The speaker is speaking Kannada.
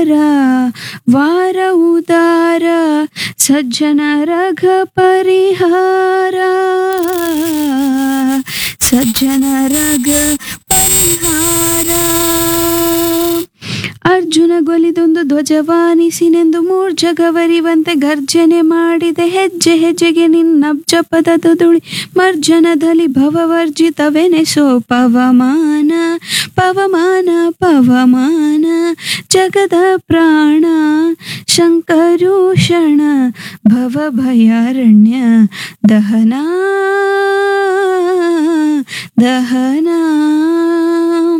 ವಾರ ವಾರ ಉದಾರ ಸಜ್ಜನ ರಘ ಪರಿಹಾರ ಸಜ್ಜನ ರಘ ಪರಿಹಾರ ಅರ್ಜುನ ಗೊಲಿದೊಂದು ಧ್ವಜವಾನಿಸಿನೆಂದು ಮೂರ್ಜಗವರಿವಂತೆ ಗರ್ಜನೆ ಮಾಡಿದೆ ಹೆಜ್ಜೆ ಹೆಜ್ಜೆಗೆ ನಿನ್ನಬ್ಜ ಪದದ ದುಳಿ ಮರ್ಜನದಲ್ಲಿ ಭವವರ್ಜಿತವೆನೆಸೋ ಪವಮಾನ ಪವಮಾನ ಪವಮಾನ ಜಗದ ಪ್ರಾಣ ಶಂಕರೂಷಣ ಭವ ಭಯಾರಣ್ಯ ದಹನ ದಹನ